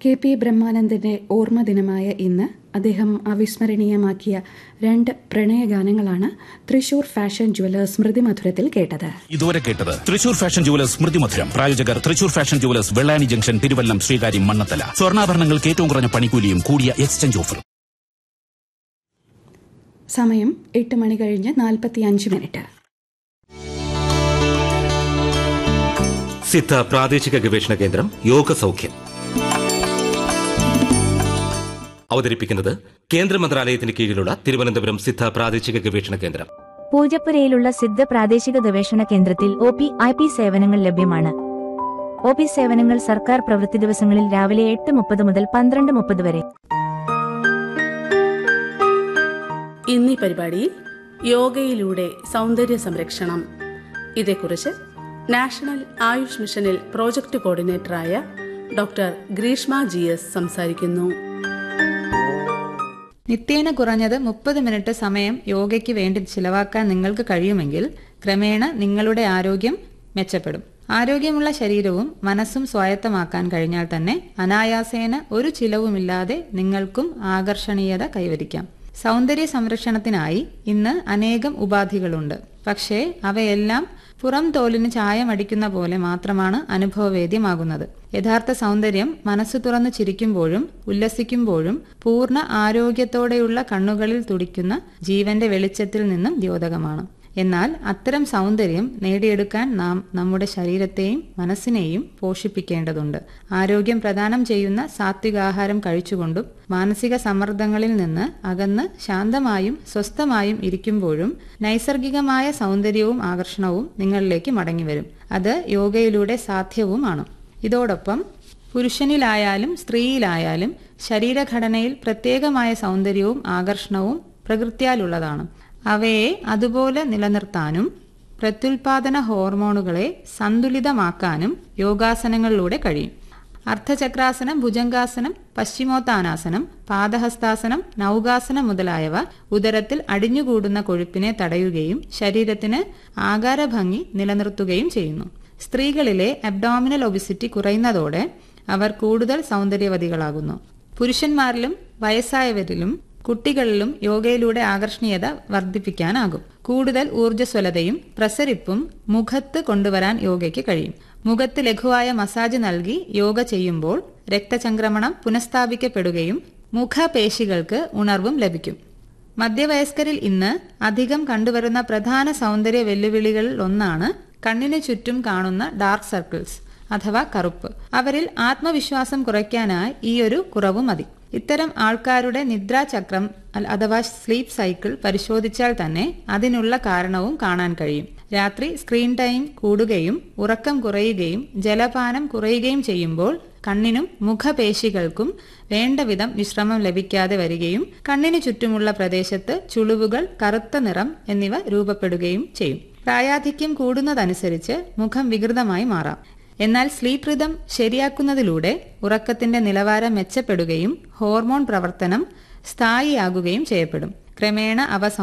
K P ബ്രഹ്മാനന്ദന്റെ ഓർമ്മ ദിനമായ ഇന്ന് അദ്ദേഹം അവിസ്മരണീയമാക്കിയ രണ്ട് പ്രണയഗാനങ്ങളാണ് തൃശൂർ ഫാഷൻ ജുവലേഴ്സ് സ്മൃതി മധുരത്തിൽ കേട്ടത് ഇതുവരെ കേട്ടത് തൃശൂർ ഫാഷൻ ജുവലേഴ്സ് സ്മൃതി മധുരം പ്രായോജകർ Thrissur fashion jewellers Vellani junction Thiruvallam Sreekaryam Mannathala സ്വർണ്ണാഭരണങ്ങൾക്ക് ഏറ്റവും കുറഞ്ഞ പണിക്കൂലിയും കൂടിയ എക്സ്ചേഞ്ച് ഓഫറും സമയം എട്ട് മണി കഴിഞ്ഞ് നാൽപ്പത്തിയഞ്ച് മിനിറ്റ് സിദ്ധ പ്രാദേശിക ഗവേഷണ കേന്ദ്രം യോഗ സൗഖ്യം അവതരിപ്പിക്കുന്നത് കേന്ദ്ര മന്ത്രാലയത്തിന് കീഴിലുള്ള തിരുവനന്തപുരം സിദ്ധ പ്രാദേശിക ഗവേഷണ കേന്ദ്രം പൂജപ്പുരയിലുള്ള സിദ്ധ പ്രാദേശിക ഗവേഷണ കേന്ദ്രത്തിൽ ഒ പി ഐ പി സേവനങ്ങൾ ലഭ്യമാണ് ഒ പി സേവനങ്ങൾ സർക്കാർ പ്രവൃത്തി ദിവസങ്ങളിൽ രാവിലെ എട്ട് മുപ്പത് മുതൽ പന്ത്രണ്ട് മുപ്പത് വരെ ഇന്നീ പരിപാടിയിൽ യോഗയിലൂടെ സൗന്ദര്യ സംരക്ഷണം ഇതേക്കുറിച്ച് നാഷണൽ ആയുഷ് മിഷനിൽ പ്രോജക്ട് കോർഡിനേറ്ററായ ഡോക്ടർ ഗ്രീഷ്മ ജി എസ് സംസാരിക്കുന്നു നിത്യേന കുറഞ്ഞത് മുപ്പത് മിനിറ്റ് സമയം യോഗയ്ക്ക് വേണ്ടി ചിലവാക്കാൻ നിങ്ങൾക്ക് കഴിയുമെങ്കിൽ ക്രമേണ നിങ്ങളുടെ ആരോഗ്യം മെച്ചപ്പെടും ആരോഗ്യമുള്ള ശരീരവും മനസ്സും സ്വായത്തമാക്കാൻ കഴിഞ്ഞാൽ തന്നെ അനായാസേന ഒരു ചിലവുമില്ലാതെ നിങ്ങൾക്കും ആകർഷണീയത കൈവരിക്കാം സൗന്ദര്യ സംരക്ഷണത്തിനായി ഇന്ന് അനേകം ഉപാധികളുണ്ട് പക്ഷേ അവയെല്ലാം പുറം തോലിന് ചായമടിക്കുന്ന പോലെ മാത്രമാണ് അനുഭവവേദ്യമാകുന്നത് യഥാർത്ഥ സൗന്ദര്യം മനസ്സ് തുറന്ന് ചിരിക്കുമ്പോഴും ഉല്ലസിക്കുമ്പോഴും പൂർണ്ണ ആരോഗ്യത്തോടെയുള്ള കണ്ണുകളിൽ തുടിക്കുന്ന ജീവന്റെ വെളിച്ചത്തിൽ നിന്നും ദ്യോതകമാണ് എന്നാൽ അത്തരം സൗന്ദര്യം നേടിയെടുക്കാൻ നാം നമ്മുടെ ശരീരത്തെയും മനസ്സിനെയും പോഷിപ്പിക്കേണ്ടതുണ്ട് ആരോഗ്യം പ്രദാനം ചെയ്യുന്ന സാത്വികാഹാരം കഴിച്ചുകൊണ്ടും മാനസിക സമ്മർദ്ദങ്ങളിൽ നിന്ന് അകന്ന് ശാന്തമായും സ്വസ്ഥമായും ഇരിക്കുമ്പോഴും നൈസർഗികമായ സൗന്ദര്യവും ആകർഷണവും നിങ്ങളിലേക്ക് മടങ്ങിവരും അത് യോഗയിലൂടെ സാധ്യവുമാണ് ഇതോടൊപ്പം പുരുഷനിലായാലും സ്ത്രീയിലായാലും ശരീരഘടനയിൽ പ്രത്യേകമായ സൗന്ദര്യവും ആകർഷണവും പ്രകൃത്യാലുള്ളതാണ് അവയെ അതുപോലെ നിലനിർത്താനും പ്രത്യുൽപാദന ഹോർമോണുകളെ സന്തുലിതമാക്കാനും യോഗാസനങ്ങളിലൂടെ കഴിയും അർദ്ധചക്രാസനം ഭുജംഗാസനം പശ്ചിമോത്താനാസനം പാദഹസ്താസനം നൗകാസനം മുതലായവ ഉദരത്തിൽ അടിഞ്ഞുകൂടുന്ന കൊഴുപ്പിനെ തടയുകയും ശരീരത്തിന് ആകാരഭംഗി നിലനിർത്തുകയും ചെയ്യുന്നു സ്ത്രീകളിലെ അബ്ഡോമിനൽ ഒബിസിറ്റി കുറയുന്നതോടെ അവർ കൂടുതൽ സൗന്ദര്യവതികളാകുന്നു പുരുഷന്മാരിലും വയസ്സായവരിലും കുട്ടികളിലും യോഗയിലൂടെ ആകർഷണീയത വർദ്ധിപ്പിക്കാനാകും കൂടുതൽ ഊർജ്ജസ്വലതയും പ്രസരിപ്പും മുഖത്ത് കൊണ്ടുവരാൻ യോഗയ്ക്ക് കഴിയും മുഖത്ത് ലഘുവായ മസാജ് നൽകി യോഗ ചെയ്യുമ്പോൾ രക്തചംക്രമണം പുനഃസ്ഥാപിക്കപ്പെടുകയും മുഖപേശികൾക്ക് ഉണർവും ലഭിക്കും മധ്യവയസ്കരിൽ ഇന്ന് അധികം കണ്ടുവരുന്ന പ്രധാന സൗന്ദര്യ വെല്ലുവിളികളിൽ ഒന്നാണ് കണ്ണിന് ചുറ്റും കാണുന്ന ഡാർക്ക് സർക്കിൾസ് അഥവാ കറുപ്പ് അവരിൽ ആത്മവിശ്വാസം കുറയ്ക്കാനായി ഈ ഒരു കുറവ് മതി ഇത്തരം ആൾക്കാരുടെ നിദ്രാചക്രം അഥവാ സ്ലീപ്പ് സൈക്കിൾ പരിശോധിച്ചാൽ തന്നെ അതിനുള്ള കാരണവും കാണാൻ കഴിയും രാത്രി സ്ക്രീൻ ടൈം കൂടുകയും ഉറക്കം കുറയുകയും ജലപാനം കുറയുകയും ചെയ്യുമ്പോൾ കണ്ണിനും മുഖപേശികൾക്കും വേണ്ടവിധം വിശ്രമം ലഭിക്കാതെ വരികയും കണ്ണിന് ചുറ്റുമുള്ള പ്രദേശത്ത് ചുളിവുകൾ കറുത്ത നിറം എന്നിവ രൂപപ്പെടുകയും ചെയ്യും പ്രായാധിക്യം കൂടുന്നതനുസരിച്ച് മുഖം വികൃതമായി മാറാം എന്നാൽ സ്ലീപ്പ് റിതം ശരിയാക്കുന്നതിലൂടെ ഉറക്കത്തിന്റെ നിലവാരം മെച്ചപ്പെടുകയും ഹോർമോൺ പ്രവർത്തനം സ്ഥായിയാകുകയും ചെയ്യപ്പെടും ക്രമേണ അവ